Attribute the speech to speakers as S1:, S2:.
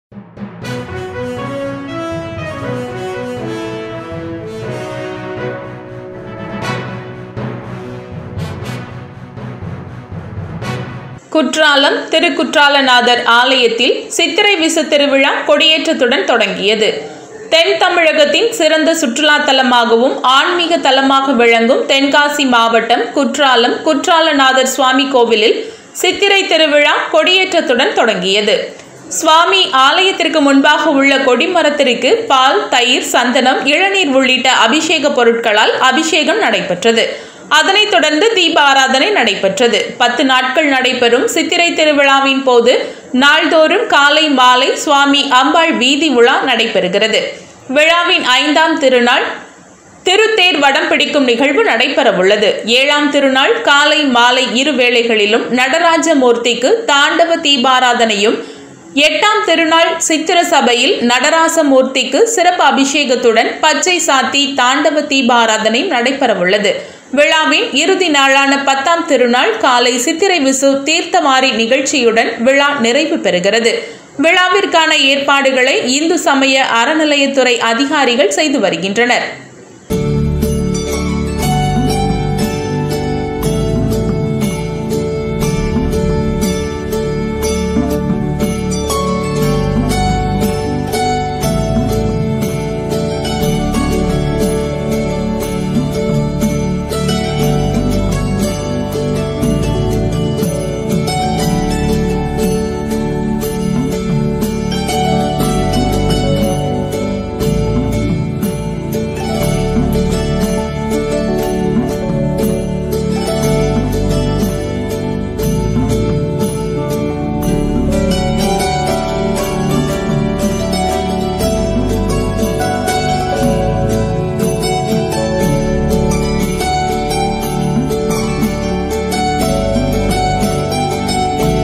S1: குற்றாலம் திருக்குற்றாலநாதர் ஆலயத்தில் சித்திரை விசு திருவிழா கொடியேற்றத்துடன் தொடங்கியது தென் தமிழகத்தின் சிறந்த சுற்றுலா தலமாகவும் ஆன்மீக தலமாக விளங்கும் தென்காசி மாவட்டம் குற்றாலம் குற்றாலநாதர் சுவாமி கோவிலில் சித்திரை திருவிழா கொடியேற்றத்துடன் தொடங்கியது சுவாமி ஆலயத்திற்கு முன்பாக உள்ள கொடிமரத்திற்கு பால் தயிர் சந்தனம் இளநீர் உள்ளிட்ட அபிஷேக பொருட்களால் அபிஷேகம் நடைபெற்றது அதனைத் தொடர்ந்து தீப ஆராதனை நடைபெற்றது பத்து நாட்கள் நடைபெறும் சித்திரை திருவிழாவின் போது நாள்தோறும் காலை மாலை சுவாமி அம்பாள் வீதி உலா நடைபெறுகிறது விழாவின் ஐந்தாம் திருநாள் திருத்தேர் வடம் பிடிக்கும் நிகழ்வு நடைபெறவுள்ளது ஏழாம் திருநாள் காலை மாலை இரு வேளைகளிலும் நடராஜ மூர்த்திக்கு தாண்டவ தீபாராதனையும் எட்டாம் திருநாள் சித்திர சபையில் நடராசமூர்த்திக்கு சிறப்பு அபிஷேகத்துடன் பச்சை சாத்தி தாண்டவ தீபாராதனை நடைபெறவுள்ளது விழாவின் இறுதி நாளான பத்தாம் திருநாள் காலை சித்திரை விசு தீர்த்தமாரி நிகழ்ச்சியுடன் விழா நிறைவு பெறுகிறது விழாவிற்கான ஏற்பாடுகளை இந்து சமய அறநிலையத்துறை அதிகாரிகள் செய்து வருகின்றனர்